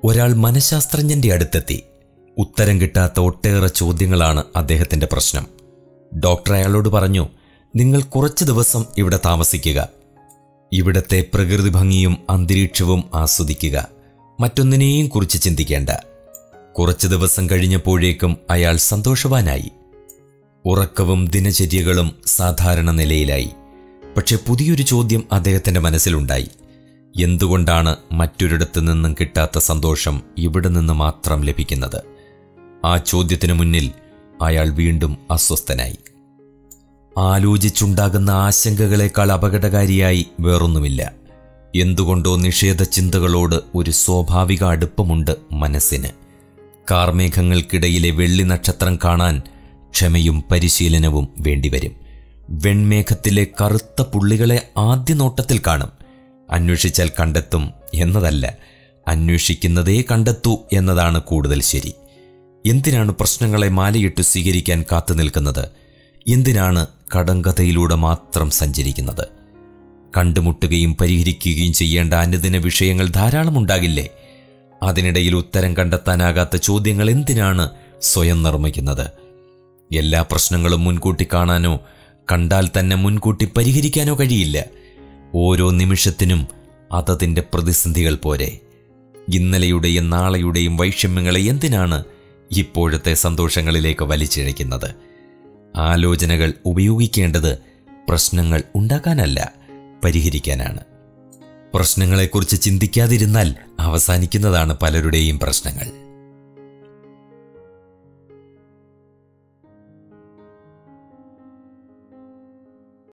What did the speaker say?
ഒരാൾ മനഃശാസ്ത്രജ്ഞന്റെ അടുത്തെത്തി ഉത്തരം കിട്ടാത്ത ഒട്ടേറെ ചോദ്യങ്ങളാണ് അദ്ദേഹത്തിന്റെ പ്രശ്നം ഡോക്ടർ അയാളോട് പറഞ്ഞു നിങ്ങൾ കുറച്ചു ദിവസം ഇവിടെ താമസിക്കുക ഇവിടത്തെ പ്രകൃതി ഭംഗിയും അന്തരീക്ഷവും ആസ്വദിക്കുക മറ്റൊന്നിനെയും കുറിച്ച് ചിന്തിക്കേണ്ട കുറച്ചു ദിവസം കഴിഞ്ഞപ്പോഴേക്കും അയാൾ സന്തോഷവാനായി ഉറക്കവും ദിനചര്യകളും സാധാരണ നിലയിലായി പക്ഷെ പുതിയൊരു ചോദ്യം അദ്ദേഹത്തിന്റെ മനസ്സിലുണ്ടായി എന്തുകൊണ്ടാണ് മറ്റൊരിടത്തു നിന്നും കിട്ടാത്ത സന്തോഷം ഇവിടെ നിന്ന് മാത്രം ലഭിക്കുന്നത് ആ ചോദ്യത്തിനു മുന്നിൽ അയാൾ വീണ്ടും അസ്വസ്ഥനായി ആലോചിച്ചുണ്ടാകുന്ന ആശങ്കകളെക്കാൾ അപകടകാരിയായി വേറൊന്നുമില്ല എന്തുകൊണ്ടോ നിഷേധ ചിന്തകളോട് ഒരു സ്വാഭാവിക അടുപ്പമുണ്ട് മനസ്സിന് കാർമേഘങ്ങൾക്കിടയിലെ വെള്ളി നക്ഷത്രം കാണാൻ ക്ഷമയും പരിശീലനവും വേണ്ടിവരും വെൺമേഘത്തിലെ കറുത്ത പുള്ളികളെ ആദ്യ നോട്ടത്തിൽ കാണും അന്വേഷിച്ചാൽ കണ്ടെത്തും എന്നതല്ല അന്വേഷിക്കുന്നതേ കണ്ടെത്തൂ എന്നതാണ് കൂടുതൽ ശരി എന്തിനാണ് പ്രശ്നങ്ങളെ മാലയിട്ട് സ്വീകരിക്കാൻ കാത്തു നിൽക്കുന്നത് എന്തിനാണ് കടങ്കഥയിലൂടെ മാത്രം സഞ്ചരിക്കുന്നത് കണ്ടുമുട്ടുകയും പരിഹരിക്കുകയും ചെയ്യേണ്ട അനുദിന വിഷയങ്ങൾ ധാരാളം ഉണ്ടാകില്ലേ അതിനിടയിൽ ഉത്തരം കണ്ടെത്താനാകാത്ത ചോദ്യങ്ങൾ എന്തിനാണ് സ്വയം നിർമ്മിക്കുന്നത് എല്ലാ പ്രശ്നങ്ങളും മുൻകൂട്ടി കാണാനോ കണ്ടാൽ തന്നെ മുൻകൂട്ടി പരിഹരിക്കാനോ കഴിയില്ല ഓരോ നിമിഷത്തിനും അതതിൻ്റെ പ്രതിസന്ധികൾ പോരെ ഇന്നലെയുടെയും നാളെയുടെയും വൈഷമ്യങ്ങളെ എന്തിനാണ് ഇപ്പോഴത്തെ സന്തോഷങ്ങളിലേക്ക് വലിച്ചിഴയ്ക്കുന്നത് ആലോചനകൾ ഉപയോഗിക്കേണ്ടത് പ്രശ്നങ്ങൾ ഉണ്ടാക്കാനല്ല പരിഹരിക്കാനാണ് പ്രശ്നങ്ങളെക്കുറിച്ച് ചിന്തിക്കാതിരുന്നാൽ അവസാനിക്കുന്നതാണ് പലരുടെയും പ്രശ്നങ്ങൾ